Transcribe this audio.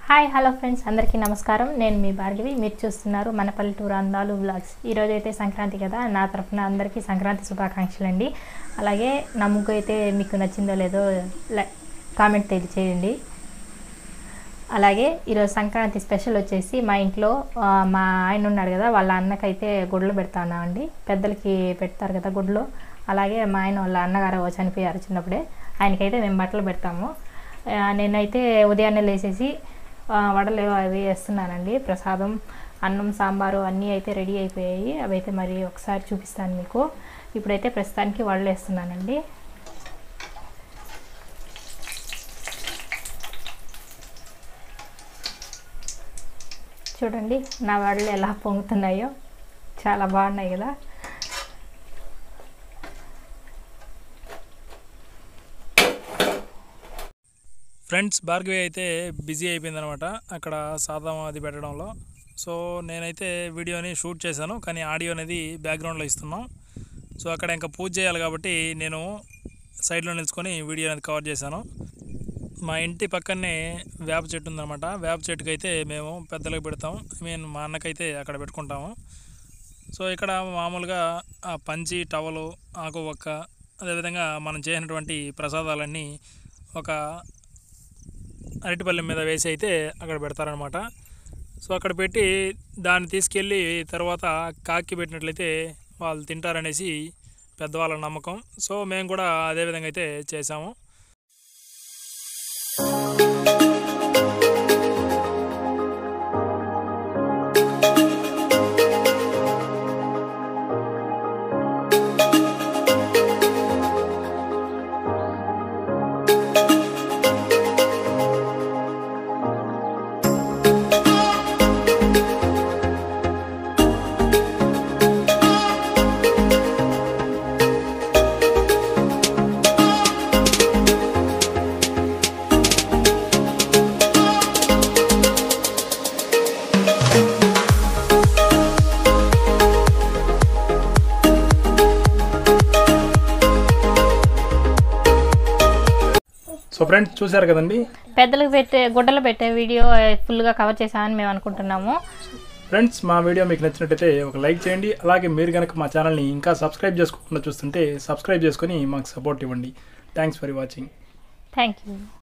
hi hello friends అందరికీ నమస్కారం నేను మీ భార్గవి మీరు చూస్తున్నారు మన పల్లెటూరు అందాలు వ్లాగ్స్ ఈరోజు అయితే సంక్రాంతి కదా నా తరఫున అందరికీ సంక్రాంతి శుభాకాంక్షలు అండి అలాగే నా ముగ్గు అయితే మీకు నచ్చిందో లేదో లై- కామెంట్ తెలియచేయండి అలాగే ఈరోజు సంక్రాంతి స్పెషల్ వచ్చేసి మా ఇంట్లో ఆ, మా ఆయన ఉన్నాడు కదా వాళ్ళ అన్నకైతే గుడ్లు పెడతా ఉన్నామండి పెద్దలకి పెడతారు కదా గుడ్లు అలాగే మా ఆయన వాళ్ళ అన్నగారు చనిపోయారు చిన్నప్పుడే ఆయనకైతే మేము బట్టలు పెడతాము ఆ, నేనైతే ఉదయాన్నే లేచేసి ఆ, వడలు అవి వేస్తున్నానండి ప్రసాదం అన్నం సాంబారు అన్నీ అయితే రెడీ అయిపోయాయి అవి అయితే మరి ఒకసారి చూపిస్తాను మీకు ఇప్పుడైతే ప్రస్తుతానికి వడలు వేస్తున్నానండి చూడండి నా వడలు ఎలా పొంగుతున్నాయో చాలా బాగున్నాయి కదా ఫ్రెండ్స్ భార్గవి అయితే బిజీ అయిపోయిందనమాట అక్కడ సాదం అది పెట్టడంలో సో నేనైతే వీడియోని షూట్ చేశాను కానీ ఆడియో అనేది బ్యాక్గ్రౌండ్లో ఇస్తున్నాం సో అక్కడ ఇంకా పూజ చేయాలి కాబట్టి నేను సైడ్లో నిల్చుకొని వీడియో అనేది కవర్ చేశాను మా ఇంటి పక్కనే వేప చెట్టు ఉందన్నమాట వేప చెట్టుకి అయితే మేము పెద్దలకు పెడతాం ఐ మీన్ మా అన్నకైతే అక్కడ పెట్టుకుంటాము సో ఇక్కడ మామూలుగా ఆ పంచి టవలు ఆకు ఒక్క అదేవిధంగా మనం చేసినటువంటి ప్రసాదాలన్నీ ఒక అరటిపల్లెం మీద వేసి అయితే అక్కడ పెడతారనమాట సో అక్కడ పెట్టి దాన్ని తీసుకెళ్ళి తర్వాత కాకి పెట్టినట్లయితే వాళ్ళు తింటారనేసి పెద్దవాళ్ళ నమ్మకం సో మేము కూడా అదే విధంగా అయితే చేసాము సో ఫ్రెండ్స్ చూశారు కదండి పెద్దలకు పెట్టే గుడ్డలు పెట్టే వీడియో ఫుల్గా కవర్ చేశామని మేము అనుకుంటున్నాము ఫ్రెండ్స్ మా వీడియో మీకు నచ్చినట్టయితే ఒక లైక్ చేయండి అలాగే మీరు కనుక మా ఛానల్ని ఇంకా సబ్స్క్రైబ్ చేసుకోకుండా చూస్తుంటే సబ్స్క్రైబ్ చేసుకొని మాకు సపోర్ట్ ఇవ్వండి thanks for watching thank you